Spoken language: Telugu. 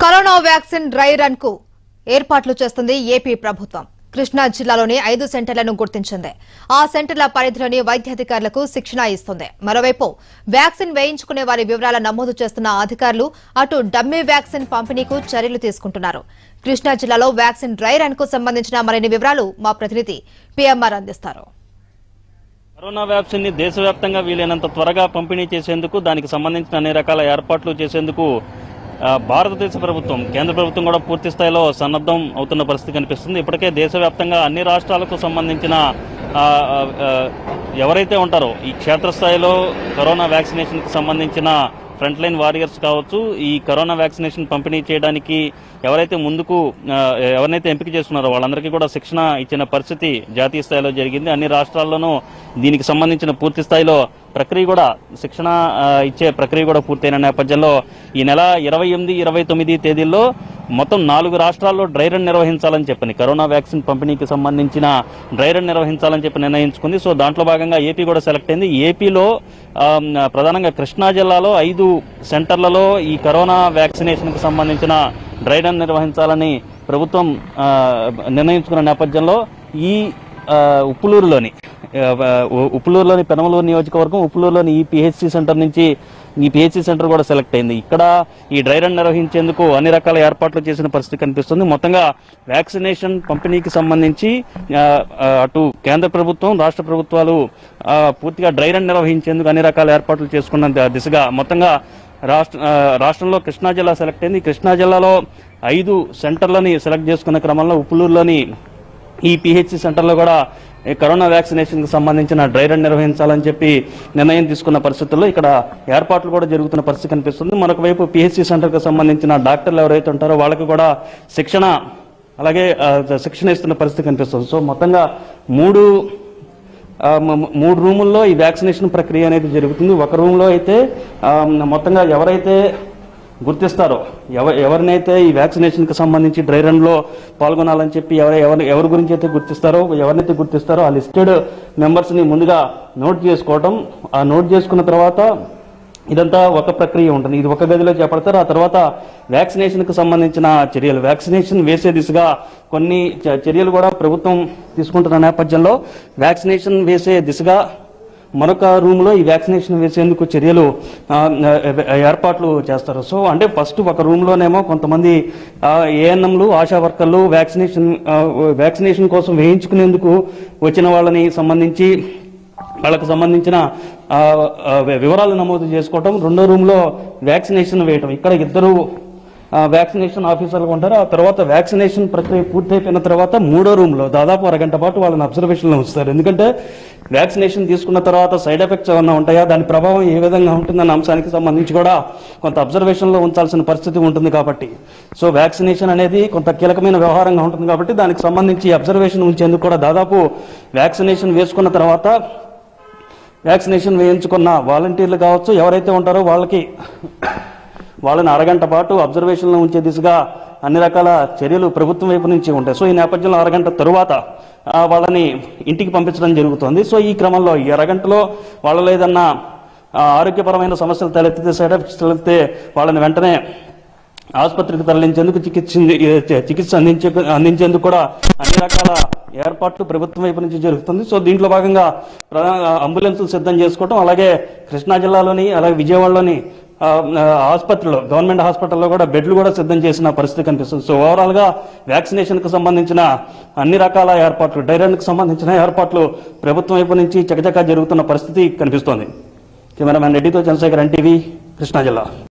కరోనా వ్యాక్సిన్ డ్రై రన్ కు ఏర్పాట్లు చేస్తుంది ఏపీ ప్రభుత్వం కృష్ణా జిల్లాలోని ఐదు సెంటర్లను గుర్తించింది ఆ సెంటర్ల పరిధిలోని వైద్యాధికారులకు శిక్షణ ఇస్తుంది మరోవైపు వ్యాక్సిన్ వేయించుకునే వారి వివరాల నమోదు చేస్తున్న అధికారులు అటు డమ్మీ వ్యాక్సిన్ పంపిణీకు చర్యలు తీసుకుంటున్నారు కృష్ణా జిల్లాలో వ్యాక్సిన్ డ్రై రన్ కు సంబంధించిన మరిన్ని వివరాలు మా ప్రతినిధి పీఎంఆర్ అందిస్తారు కరోనా వ్యాక్సిన్ ని దేశవ్యాప్తంగా వీలైనంత త్వరగా పంపిణీ చేసేందుకు దానికి సంబంధించిన అన్ని రకాల ఏర్పాట్లు చేసేందుకు ఆ, భారతదేశ ప్రభుత్వం కేంద్ర ప్రభుత్వం కూడా పూర్తి స్థాయిలో సన్నద్ధం అవుతున్న పరిస్థితి కనిపిస్తుంది ఇప్పటికే దేశవ్యాప్తంగా అన్ని రాష్ట్రాలకు సంబంధించిన ఆ, ఆ, ఆ, ఎవరైతే ఉంటారో ఈ క్షేత్రస్థాయిలో కరోనా వ్యాక్సినేషన్ కి సంబంధించిన ఫ్రంట్ లైన్ వారియర్స్ కావచ్చు ఈ కరోనా వ్యాక్సినేషన్ పంపిణీ చేయడానికి ఎవరైతే ముందుకు ఆ, ఎవరినైతే ఎంపిక చేస్తున్నారో వాళ్ళందరికీ కూడా శిక్షణ ఇచ్చిన పరిస్థితి జాతీయ స్థాయిలో జరిగింది అన్ని రాష్ట్రాల్లోనూ దీనికి సంబంధించిన పూర్తి స్థాయిలో ప్రక్రియ కూడా శిక్షణ ఆ, ఇచ్చే ప్రక్రియ కూడా పూర్తయిన నేపథ్యంలో ఈ నెల ఇరవై ఎనిమిది ఇరవై తొమ్మిది తేదీల్లో మొత్తం నాలుగు రాష్ట్రాల్లో డ్రై రన్ నిర్వహించాలని చెప్పని కరోనా వ్యాక్సిన్ పంపిణీకి సంబంధించిన డ్రై రన్ నిర్వహించాలని చెప్పి నిర్ణయించుకుంది సో దాంట్లో భాగంగా ఏపీ కూడా సెలెక్ట్ అయింది ఏపీలో ఆ, ప్రధానంగా కృష్ణా జిల్లాలో ఐదు సెంటర్లలో ఈ కరోనా వ్యాక్సినేషన్కి సంబంధించిన డ్రై రన్ నిర్వహించాలని ప్రభుత్వం ఆ, నిర్ణయించుకున్న నేపథ్యంలో ఈ ఆ, ఉప్పులూరులోని ఆ, ఉ- ఉప్పులూరులోని పెనమలూరు నియోజకవర్గం ఉప్పులూరులోని ఈ పిహెచ్సి సెంటర్ నుంచి ఈ పిహెచ్సి సెంటర్ కూడా సెలెక్ట్ అయింది ఇక్కడ ఈ డ్రై రన్ నిర్వహించేందుకు అన్ని రకాల ఏర్పాట్లు చేసిన పరిస్థితి కనిపిస్తుంది మొత్తంగా వ్యాక్సినేషన్ పంపిణీకి సంబంధించి ఆ, ఆ, అటు కేంద్ర ప్రభుత్వం రాష్ట్ర ప్రభుత్వాలు ఆ, పూర్తిగా డ్రై రన్ నిర్వహించేందుకు అన్ని రకాల ఏర్పాట్లు చేసుకున్న ద- దిశగా మొత్తంగా రాష్ట్ర ఆ, రాష్ట్రంలో కృష్ణా జిల్లా సెలెక్ట్ అయింది కృష్ణా జిల్లాలో ఐదు సెంటర్లని సెలెక్ట్ చేసుకున్న క్రమంలో ఉప్పులూరులోని ఈ పిహెచ్సి సెంటర్లో కూడా ఈ కరోనా వ్యాక్సినేషన్ కి సంబంధించిన డ్రై రన్ నిర్వహించాలని చెప్పి నిర్ణయం తీసుకున్న పరిస్థితుల్లో ఇక్కడ ఏర్పాట్లు కూడా జరుగుతున్న పరిస్థితి కనిపిస్తుంది మరొక వైపు పిహెచ్సి సెంటర్ కి సంబంధించిన డాక్టర్లు ఎవరైతే ఉంటారో వాళ్ళకి కూడా శిక్షణ అలాగే ఆ, శిక్షణ ఇస్తున్న పరిస్థితి కనిపిస్తుంది సో మొత్తంగా మూడు ఆ, మ- మూడు రూముల్లో ఈ వ్యాక్సినేషన్ ప్రక్రియ అనేది జరుగుతుంది ఒక రూమ్లో అయితే ఆ, మొత్తంగా ఎవరైతే గుర్తిస్తారో ఎవ ఎవరినైతే ఈ వ్యాక్సినేషన్కి సంబంధించి డ్రై రన్లో పాల్గొనాలని చెప్పి ఎవరు ఎవరి ఎవరి గురించి అయితే గుర్తిస్తారో ఎవరినైతే గుర్తిస్తారో ఆ లిస్టెడ్ మెంబర్స్ని ముందుగా నోట్ చేసుకోవటం ఆ నోట్ చేసుకున్న తర్వాత ఇదంతా ఒక ప్రక్రియ ఉంటుంది ఇది ఒక గదిలో చేపడతారు ఆ తర్వాత వ్యాక్సినేషన్కి సంబంధించిన చర్యలు వ్యాక్సినేషన్ వేసే దిశగా కొన్ని చ- చర్యలు కూడా ప్రభుత్వం తీసుకుంటున్న నేపథ్యంలో వ్యాక్సినేషన్ వేసే దిశగా మరొక రూమ్ లో ఈ వ్యాక్సినేషన్ వేసేందుకు చర్యలు ఆ, ఆ, ఏర్పాట్లు చేస్తారు సో అంటే ఫస్ట్ ఒక రూమ్ లోనేమో కొంతమంది ఏఎన్ఎంలు ఆశా వర్కర్లు వ్యాక్సినేషన్ ఆ, వ్యాక్సినేషన్ కోసం వేయించుకునేందుకు వచ్చిన వాళ్ళని సంబంధించి వాళ్ళకి సంబంధించిన ఆ, ఆ, వివరాలు నమోదు చేసుకోవటం రెండో రూమ్ లో వ్యాక్సినేషన్ వేయటం ఇక్కడ ఇద్దరు ఆ, వ్యాక్సినేషన్ ఆఫీసర్లు ఉంటారు ఆ తర్వాత వ్యాక్సినేషన్ ప్రక్రియ పూర్తయిపోయిన తర్వాత మూడో రూమ్ లో దాదాపు అరగంట పాటు వాళ్ళని అబ్జర్వేషన్ లో ఉంచుతారు ఎందుకంటే వ్యాక్సినేషన్ తీసుకున్న తర్వాత సైడ్ ఎఫెక్ట్స్ ఏమన్నా ఉంటాయా దాని ప్రభావం ఏ విధంగా ఉంటుందన్న అంశానికి సంబంధించి కూడా కొంత అబ్జర్వేషన్ లో ఉంచాల్సిన పరిస్థితి ఉంటుంది కాబట్టి సో వ్యాక్సినేషన్ అనేది కొంత కీలకమైన వ్యవహారంగా ఉంటుంది కాబట్టి దానికి సంబంధించి అబ్జర్వేషన్ ఉంచేందుకు కూడా దాదాపు వ్యాక్సినేషన్ వేసుకున్న తర్వాత వ్యాక్సినేషన్ వేయించుకున్న వాలంటీర్లు కావచ్చు ఎవరైతే ఉంటారో వాళ్ళకి వాళ్ళని అరగంట పాటు అబ్జర్వేషన్లో ఉంచే దిశగా అన్ని రకాల చర్యలు ప్రభుత్వం వైపు నుంచి ఉంటాయి సో ఈ నేపథ్యంలో అరగంట తరువాత ఆ, వాళ్ళని ఇంటికి పంపించడం జరుగుతుంది సో ఈ క్రమంలో ఈ అరగంటలో వాళ్ళలో ఏదన్నా ఆ, ఆరోగ్యపరమైన సమస్యలు తలెత్తితే సైడ్ ఎఫెక్ట్స్ తలెత్తితే వాళ్ళని వెంటనే ఆసుపత్రికి తరలించేందుకు చికిత్స చికిత్స అందించే అందించేందుకు కూడా అన్ని రకాల ఏర్పాట్లు ప్రభుత్వం వైపు నుంచి జరుగుతుంది సో దీంట్లో భాగంగా ప్రధాన అంబులెన్సులు సిద్ధం చేసుకోవడం అలాగే కృష్ణా జిల్లాలోని అలాగే విజయవాడలోని ఆ, ఆ, ఆసుపత్రిలో గవర్నమెంట్ హాస్పిటల్లో కూడా బెడ్లు కూడా సిద్ధం చేసిన పరిస్థితి కనిపిస్తుంది సో ఓవరాల్ గా వ్యాక్సినేషన్ కు సంబంధించిన అన్ని రకాల ఏర్పాట్లు డైరన్ కు సంబంధించిన ఏర్పాట్లు ప్రభుత్వం వైపు నుంచి చకచకా జరుగుతున్న పరిస్థితి కనిపిస్తోంది కెమెరామెన్ రెడ్డితో చంద్రశేఖర్ ఎన్టీవీ కృష్ణా జిల్లా